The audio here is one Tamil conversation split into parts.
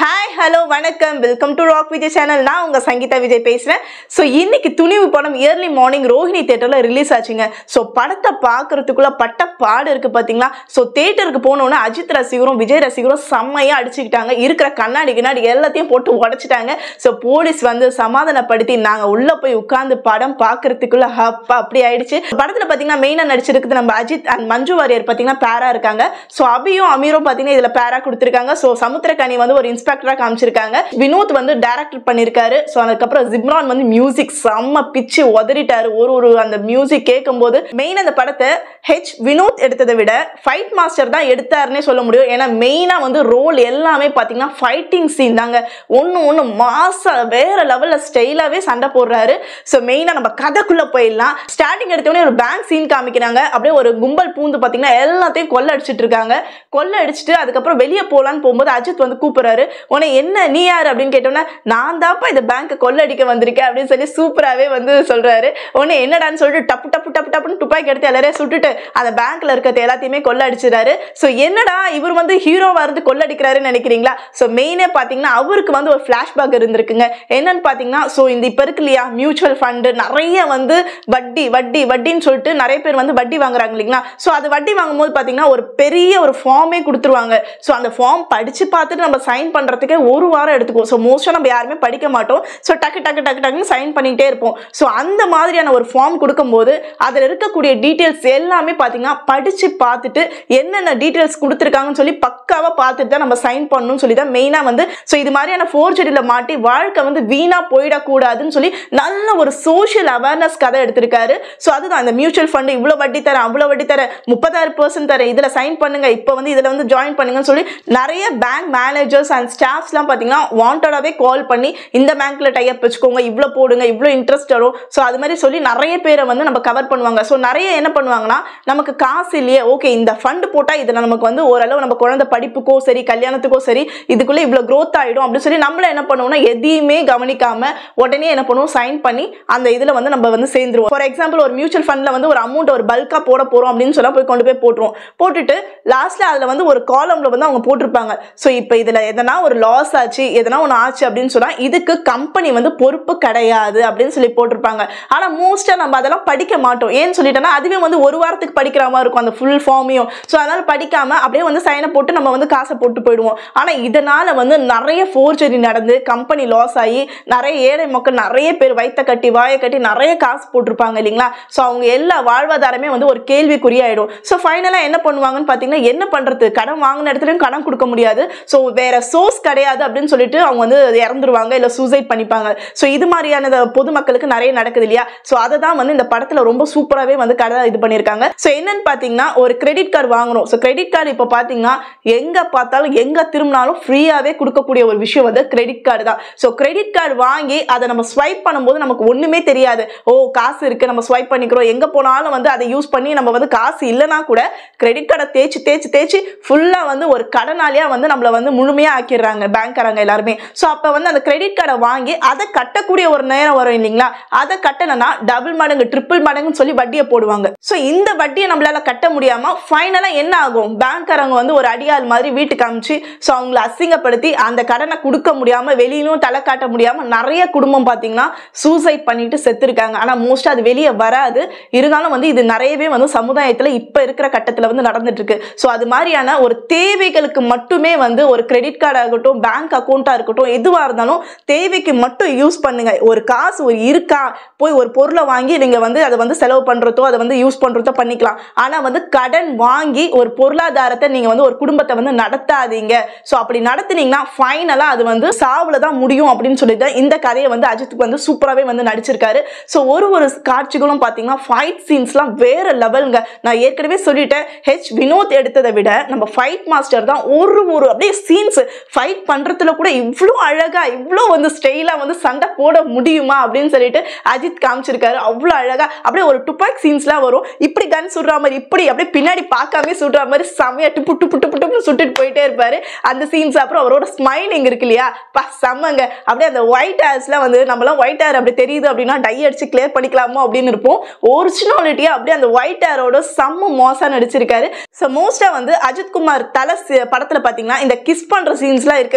ஹாய் ஹலோ வணக்கம் welcome to rock Vijay channel நான் உங்க சங்கீதா விஜய் பேசுறேன் ஸோ இன்னைக்கு துணிவு படம் இயர்லி மார்னிங் ரோஹிணி தேட்டர்ல ரிலீஸ் ஆச்சுங்க ஸோ படத்தை பார்க்கறதுக்குள்ள பட்ட பாடு இருக்கு பாத்தீங்களா ஸோ தேட்டருக்கு போனோன்னே அஜித் ரசிகரும் விஜய் ரசிகரும் செம்மையா அடிச்சுக்கிட்டாங்க இருக்கிற கண்ணாடி கிண்ணாடி எல்லாத்தையும் போட்டு உடைச்சிட்டாங்க ஸோ போலீஸ் வந்து சமாதானப்படுத்தி நாங்க உள்ள போய் உட்கார்ந்து படம் பார்க்கறதுக்குள்ள ஹப்பா அப்படி ஆயிடுச்சு படத்துல பாத்தீங்கன்னா மெயினா நடிச்சிருக்குது நம்ம அஜித் அண்ட் மஞ்சு வாரியர் பாத்தீங்கன்னா பேரா இருக்காங்க ஸோ அபியும் அமீரும் பாத்தீங்கன்னா இதுல பேரா கொடுத்துருக்காங்க ஸோ சமுத்திரக்கனி வந்து ஒரு இன்ஸ்பெக்டரா காமிச்சிருக்காங்க வினோத் வந்து டைரக்டர் பண்ணிருக்காரு ஸோ அதுக்கப்புறம் ஜிப்ரான் வந்து மியூசிக் செம்ம பிச்சு உதறிட்டாரு ஒரு ஒரு அந்த மியூசிக் கேட்கும்போது மெயின் அந்த படத்தை ஹெச் வினோத் எடுத்ததை விட ஃபைட் மாஸ்டர் தான் எடுத்தாருன்னே சொல்ல முடியும் ஏன்னா மெயினா வந்து ரோல் எல்லாமே பாத்தீங்கன்னா ஃபைட்டிங் சீன் தாங்க ஒன்று ஒன்று மாசா வேற லெவல்ல ஸ்டைலாவே சண்டை போடுறாரு ஸோ மெயினா நம்ம கதைக்குள்ள போயிடலாம் ஸ்டார்டிங் எடுத்தோடனே ஒரு பேங்க் சீன் காமிக்கிறாங்க அப்படியே ஒரு கும்பல் பூந்து பாத்தீங்கன்னா எல்லாத்தையும் கொள்ள அடிச்சிட்டு இருக்காங்க கொள்ள அடிச்சுட்டு அதுக்கப்புறம் வெளியே போலான்னு போகும்போது அஜித் வந்து கூப்பிடுறாரு உன்னை என்ன நீ யார் அப்படின்னு கேட்டோம்னா நான் தான்ப்பா இந்த பேங்க்கை கொள்ள அடிக்க வந்திருக்கேன் அப்படின்னு சொல்லி சூப்பராகவே வந்து சொல்றாரு உடனே என்னடான்னு சொல்லிட்டு டப்பு டப்பு டப்பு டப்புன்னு துப்பாக்கி எடுத்து எல்லாரையும் சுட்டுட்டு அந்த பேங்க்ல இருக்கிறது எல்லாத்தையுமே கொள்ள அடிச்சிடாரு ஸோ என்னடா இவர் வந்து ஹீரோவா இருந்து கொள்ள அடிக்கிறாருன்னு நினைக்கிறீங்களா ஸோ மெயினே பார்த்தீங்கன்னா அவருக்கு வந்து ஒரு ஃபிளாஷ்பேக் இருந்திருக்குங்க என்னன்னு பார்த்தீங்கன்னா ஸோ இந்த இப்போ இருக்கு இல்லையா மியூச்சுவல் ஃபண்டு நிறைய வந்து வட்டி வட்டி வட்டின்னு சொல்லிட்டு நிறைய பேர் வந்து வட்டி வாங்குறாங்க இல்லைங்களா ஸோ அது வட்டி வாங்கும்போது பார்த்தீங்கன்னா ஒரு பெரிய ஒரு ஃபார்மே கொடுத்துருவாங்க ஸோ அந்த ஃபார்ம் படிச்சு பார்த்துட்டு நம்ம சைன் பண்ணுறதுக்கே ஒரு வாரம் எடுத்துக்கும் ஸோ மோஸ்ட்டாக நம்ம யாருமே படிக்க மாட்டோம் ஸோ டக்கு டக்கு டக்கு டக்குன்னு சைன் பண்ணிக்கிட்டே இருப்போம் ஸோ அந்த மாதிரியான ஒரு ஃபார்ம் கொடுக்கும்போது அதில் இருக்கக்கூடிய டீட்டெயில்ஸ் எல்லாமே பார்த்தீங்கன்னா படித்து பார்த்துட்டு என்னென்ன டீட்டெயில்ஸ் கொடுத்துருக்காங்கன்னு சொல்லி பக்காவாக பார்த்துட்டு தான் நம்ம சைன் பண்ணணும்னு சொல்லி தான் மெயினாக வந்து ஸோ இது மாதிரியான ஃபோர்ஜரியில் மாட்டி வாழ்க்கை வந்து வீணாக போயிடக்கூடாதுன்னு சொல்லி நல்ல ஒரு சோஷியல் அவேர்னஸ் கதை எடுத்திருக்காரு ஸோ அதுதான் அந்த மியூச்சுவல் ஃபண்டு இவ்வளோ வட்டி தரேன் அவ்வளோ வட்டி தரேன் முப்பதாயிரம் பர்சன்ட் தரேன் இதில் சைன் பண்ணுங்க இப்போ வந்து இதில் வந்து ஜாயின் பண்ணுங்கன்னு சொல்லி நிறைய பேங்க் மேனேஜர்ஸ் அண்ட் ஸ்டாஃப்ஸ்லாம் பார்த்தீங்கன்னா வாண்டடாகவே கால் பண்ணி இந்த பேங்க்ல டைப் வச்சுக்கோங்க இவ்வளோ போடுங்க இவ்வளோ இன்ட்ரெஸ்ட் வரும் ஸோ அது மாதிரி சொல்லி நிறைய பேரை வந்து நம்ம கவர் பண்ணுவாங்க ஸோ நிறைய என்ன பண்ணுவாங்கன்னா நமக்கு காசு இல்லையே ஓகே இந்த ஃபண்டு போட்டால் இதில் நமக்கு வந்து ஓரளவு நம்ம குழந்தை படிப்புக்கோ சரி கல்யாணத்துக்கோ சரி இதுக்குள்ளே இவ்வளோ க்ரோத் ஆகிடும் அப்படின்னு சொல்லி நம்மள என்ன பண்ணுவோம்னா எதையுமே கவனிக்காம உடனே என்ன பண்ணுவோம் சைன் பண்ணி அந்த இதில் வந்து நம்ம வந்து சேர்ந்துருவோம் ஃபார் எக்ஸாம்பிள் ஒரு மியூச்சுவல் ஃபண்டில் வந்து ஒரு அமௌண்ட் ஒரு பல்காக போட போகிறோம் அப்படின்னு சொல்ல போய் கொண்டு போய் போட்டுருவோம் போட்டுட்டு லாஸ்ட்டில் அதில் வந்து ஒரு காலமில் வந்து அவங்க போட்டிருப்பாங்க ஸோ இப்போ இதில் எதனா ஒரு லாஸ் ஆச்சு எதனா ஒன்று ஆச்சு அப்படின்னு சொன்னால் இதுக்கு கம்பெனி வந்து பொறுப்பு கிடையாது அப்படின்னு சொல்லி போட்டிருப்பாங்க ஆனால் மோஸ்ட்டாக நம்ம அதெல்லாம் படிக்க மாட்டோம் ஏன்னு சொல்லிட்டோன்னா அதுவே வந்து ஒரு வாரத்துக்கு படிக்கிற மாதிரி இருக்கும் அந்த ஃபுல் ஃபார்மையும் ஸோ அதனால் படிக்காமல் அப்படியே வந்து சைனை போட்டு நம்ம வந்து காசை போட்டு போயிடுவோம் ஆனால் இதனால் வந்து நிறைய ஃபோர்ஜரி நடந்து கம்பெனி லாஸ் ஆகி நிறைய ஏழை மக்கள் நிறைய பேர் வயிற்ற கட்டி வாயை கட்டி நிறைய காசு போட்டிருப்பாங்க இல்லைங்களா ஸோ அவங்க எல்லா வாழ்வாதாரமே வந்து ஒரு கேள்விக்குறியாயிடும் ஸோ ஃபைனலாக என்ன பண்ணுவாங்கன்னு பார்த்தீங்கன்னா என்ன பண்ணுறது கடன் வாங்கின இடத்துலையும் கடன் கொடுக்க முடியாது ஸோ வேற சோர்ஸ் கிடையாது அப்படின்னு சொல்லிட்டு அவங்க வந்து இறந்துருவாங்க இல்லை சூசைட் பண்ணிப்பாங்க ஸோ இது மாதிரியான பொதுமக்களுக்கு நிறைய நடக்குது இல்லையா ஸோ அதை தான் வந்து இந்த படத்தில் ரொம்ப சூப்பராகவே வந்து கதை இது பண்ணியிருக்காங்க ஸோ என்னன்னு பார்த்தீங்கன்னா ஒரு கிரெடிட் கார்டு வாங்குறோம் ஸோ கிரெடிட் கார்டு இப்போ பார்த்தீங்கன்னா எங்கே பார்த்தாலும் எங்கே திரும்பினாலும் ஃப்ரீயாகவே கொடுக்கக்கூடிய ஒரு விஷயம் வந்து கிரெடிட் கார்டு தான் ஸோ கிரெடிட் கார்டு வாங்கி அதை நம்ம ஸ்வைப் பண்ணும்போது நமக்கு ஒன்றுமே தெரியாது ஓ காசு இருக்குது நம்ம ஸ்வைப் பண்ணிக்கிறோம் எங்கே போனாலும் வந்து அதை யூஸ் பண்ணி நம்ம வந்து காசு இல்லைனா கூட கிரெடிட் கார்டை தேய்ச்சி தேய்ச்சி தேய்ச்சி ஃபுல்லாக வந்து ஒரு கடனாளியாக வந்து நம்மளை வந்து முழுமையாக ஆக்கிடுறாங்க பேங்க்காரங்க எல்லாருமே ஸோ அப்போ வந்து அந்த கிரெடிட் கார்டை வாங்கி அதை கட்டக்கூடிய ஒரு நேரம் வரும் இல்லைங்களா அதை கட்டணும்னா டபுள் மடங்கு ட்ரிபிள் மடங்குன்னு சொல்லி வட்டியை போடுவாங்க ஸோ இந்த வட்டியை நம்மளால கட்ட முடியாமல் ஃபைனலாக என்ன ஆகும் பேங்க்காரங்க வந்து ஒரு அடியாள் மாதிரி வீட்டுக்கு அமிச்சு ஸோ அவங்கள அசிங்கப்படுத்தி அந்த கடனை கொடுக்க முடியாமல் வெளியிலும் தலை காட்ட முடியாமல் நிறைய குடும்பம் பார்த்தீங்கன்னா சூசைட் பண்ணிட்டு செத்துருக்காங்க ஆனால் மோஸ்ட்டாக அது வெளியே வராது இருந்தாலும் வந்து இது நிறையவே வந்து சமுதாயத்தில் இப்போ இருக்கிற கட்டத்தில் வந்து நடந்துட்டு இருக்கு ஸோ அது மாதிரியான ஒரு தேவைகளுக்கு மட்டுமே வந்து ஒரு கிரெடிட் கார்டு ஆகட்டும் பேங்க் அக்கௌண்ட்டாக இருக்கட்டும் எதுவாக இருந்தாலும் தேவைக்கு மட்டும் யூஸ் பண்ணுங்க ஒரு காசு ஒரு இருக்கா போய் ஒரு பொருளை வாங்கி நீங்கள் வந்து அதை வந்து செலவு பண்ணுறதோ அதை வந்து யூஸ் பண்ணுறதோ பண்ணிக்கலாம் ஆனால் வந்து கடன் வாங்கி ஒரு பொருளாதாரத்தை நீங்கள் வந்து ஒரு குடும்பத்தை வந்து நடத்தாதீங்க ஸோ அப்படி நடத்துனீங்கன்னா ஃபைனலாக அது வந்து சாவில் தான் முடியும் அப்படின்னு சொல்லிட்டு இந்த கதையை வந்து அஜித்துக்கு வந்து சூப்பராகவே வந்து நடிச்சிருக்காரு ஸோ ஒரு ஒரு காட்சிகளும் பார்த்தீங்கன்னா ஃபைட் சீன்ஸ்லாம் வேற லெவலுங்க நான் ஏற்கனவே சொல்லிட்டேன் ஹெச் வினோத் எடுத்ததை விட நம்ம ஃபைட் மாஸ்டர் தான் ஒரு ஒரு அப்படியே சீன்ஸ் ஃபைட் பண்ணுறதுல கூட இவ்வளோ அழகா இவ்வளோ வந்து ஸ்டைலாக வந்து சண்டை போட முடியுமா அப்படின்னு சொல்லிட்டு அஜித் காமிச்சிருக்காரு அவ்வளோ அழகா அப்படியே ஒரு டுபாக் சீன்ஸ்லாம் வரும் இப்படி கன் சுடுற மாதிரி இப்படி அப்படியே பின்னாடி பார்க்காம சுடுற மாதிரி செமையா டுப்பு டுப்பு டுப்பு டுப்புன்னு சுட்டுட்டு போயிட்டே இருப்பாரு அந்த சீன்ஸ் அப்புறம் அவரோட ஸ்மைலிங் இருக்கு இல்லையா பா செம்மங்க அப்படியே அந்த ஒயிட் ஹேர்ஸ்லாம் வந்து நம்மளாம் ஒயிட் ஹேர் அப்படி தெரியுது அப்படின்னா டை அடிச்சு கிளியர் பண்ணிக்கலாமோ அப்படின்னு இருப்போம் ஒரிஜினாலிட்டியா அப்படியே அந்த ஒயிட் ஹேரோட செம்ம மோசம் நடிச்சிருக்காரு ஸோ மோஸ்டா வந்து அஜித் குமார் தலை சி- படத்துல பாத்தீங்கன்னா இந்த கிஸ் பண்ற சீன்ஸ்லாம் இருக்கவே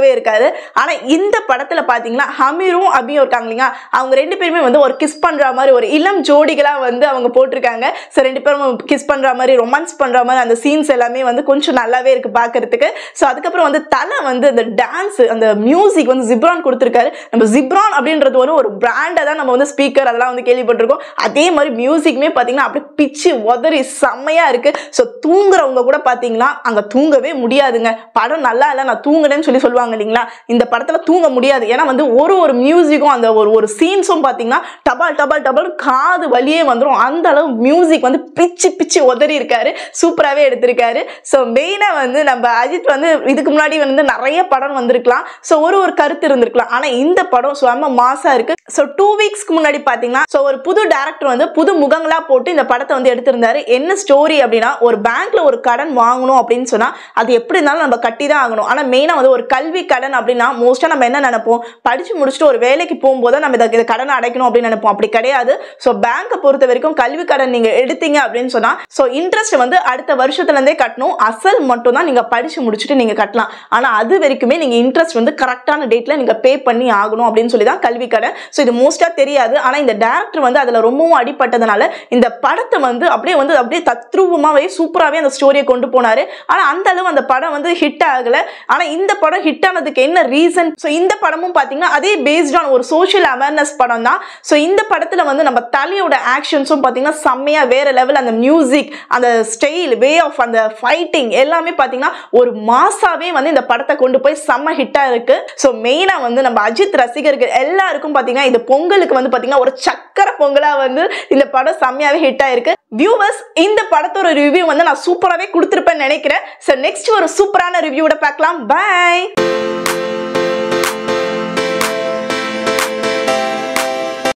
நல்லாவே இருக்காது ஆனா இந்த படத்துல பாத்தீங்கன்னா ஹமீரும் அபியும் இருக்காங்க இல்லைங்களா அவங்க ரெண்டு பேருமே வந்து ஒரு கிஸ் பண்ற மாதிரி ஒரு இளம் ஜோடிகளா வந்து அவங்க போட்டிருக்காங்க ஸோ ரெண்டு பேரும் கிஸ் பண்ற மாதிரி ரொமான்ஸ் பண்ற மாதிரி அந்த சீன்ஸ் எல்லாமே வந்து கொஞ்சம் நல்லாவே இருக்கு பார்க்கறதுக்கு ஸோ அதுக்கப்புறம் வந்து தலை வந்து அந்த டான்ஸ் அந்த மியூசிக் வந்து ஜிப்ரான் கொடுத்துருக்காரு நம்ம ஜிப்ரான் அப்படின்றது ஒரு ஒரு பிராண்டை தான் நம்ம வந்து ஸ்பீக்கர் அதெல்லாம் வந்து கேள்விப்பட்டிருக்கோம் அதே மாதிரி மியூசிக்குமே பார்த்தீங்கன்னா அப்படியே பிச்சு உதறி செம்மையா இருக்கு ஸோ தூங்குறவங்க கூட பார்த்தீங்கன்னா அங்கே தூங்கவே முடியாதுங்க படம் நல்லா இல்லை நான் தூங்குனேன்னு சொல்லி சொல்லுவாங்க இல்லைங்களா இந்த படத்தில் தூங்க முடியாது ஏன்னா வந்து ஒரு ஒரு மியூசிக்கும் அந்த ஒரு ஒரு சீன்ஸும் பார்த்தீங்கன்னா டபால் டபால் டபால் காது வழியே வந்துடும் அந்த அளவு மியூசிக் வந்து பிச்சு பிச்சு உதறி இருக்காரு சூப்பராகவே எடுத்திருக்காரு ஸோ மெயினாக வந்து நம்ம அஜித் வந்து இதுக்கு முன்னாடி வந்து நிறைய படம் வந்திருக்கலாம் ஸோ ஒரு ஒரு கருத்து இருந்திருக்கலாம் ஆனால் இந்த படம் செம்ம மாசா இருக்கு ஸோ டூ வீக்ஸ்க்கு முன்னாடி பார்த்தீங்கன்னா ஸோ ஒரு புது டேரக்டர் வந்து புது முகங்களா போட்டு இந்த படத்தை வந்து எடுத்திருந்தாரு என்ன ஸ்டோரி அப்படின்னா ஒரு பேங்க்ல ஒரு கடன் வாங்கணும் அப்படின்னு சொன்னா அது எப்படி இருந்தாலும் நம்ம கட்டி தான் ஆகணும் ஆனால் மெயினாக வந்து ஒரு கல்வி கடன் அப்படின்னா மோஸ்ட்டாக நம்ம என்ன நினைப்போம் படிச்சு முடிச்சுட்டு ஒரு வேலைக்கு போகும்போது நம்ம இதை இதை கடனை அடைக்கணும் அப்படின்னு நினைப்போம் அப்படி கிடையாது ஸோ பேங்கை பொறுத்த வரைக்கும் கல்வி கடன் நீங்க எடுத்தீங்க அப்படின்னு சொன்னா ஸோ இன்ட்ரெஸ்ட் வந்து அடுத்த வருஷத்துல இருந்தே கட்டணும் அசல் மட்டும் தான் நீங்க படிச்சு முடிச்சுட்டு நீங்க கட்டலாம் ஆனா அது வரைக்குமே நீங்க இன்ட்ரெஸ்ட் வந்து கரெக்டான டேட்ல நீங்க பே பண்ணி ஆகணும் அப்படின்னு சொல்லி தான் கல்வி கடன் ஸோ இது மோஸ்டா தெரியாது ஆனா இந்த டேரக்டர் வந்து அதுல ரொம்பவும் அடிப்பட்டதுனால இந்த படத்தை வந்து அப்படியே வந்து அப்படியே தத்ரூபமாவே சூப்பராகவே அந்த ஸ்டோரியை கொண்டு போனாரு ஆனா அந்த அளவு அந்த படம் வந்து ஹிட் ஆகல ஆனா இந்த படம் ஹிட் ஆனதுக்கு என்ன ரீசன் ஸோ இந்த படமும் பாத்தீங்கன்னா அதே பேஸ்ட் ஆன் ஒரு சோஷியல் அவேர்னஸ் படம் தான் ஸோ இந்த படத்துல வந்து நம்ம தலையோட ஆக்ஷன்ஸும் பாத்தீங்கன்னா செம்மையா வேற லெவல் அந்த மியூசிக் அந்த ஸ்டைல் வே ஆஃப் அந்த ஃபைட்டிங் எல்லாமே பாத்தீங்கன்னா ஒரு மாசாவே வந்து இந்த படத்தை கொண்டு போய் செம்ம ஹிட்டா இருக்கு ஸோ மெயினா வந்து நம்ம அஜித் ரசிகர்கள் எல்லாருக்கும் பாத்தீங்கன்னா இந்த பொங்கலுக்கு வந்து பாத்தீங்கன்னா ஒரு சக்கர பொங்கலா வந்து இந்த படம் செம்மையாவே ஹிட் ஆயிருக்கு வியூவர்ஸ் இந்த படத்தோட ரிவ்யூ வந்து நான் சூப்பராகவே கொடுத்துருப்பேன்னு நினைக்கிறேன் ஸோ நெக்ஸ்ட் ஒரு சூப்பரான ரிவ்யூவோட பார்க்கலாம் பை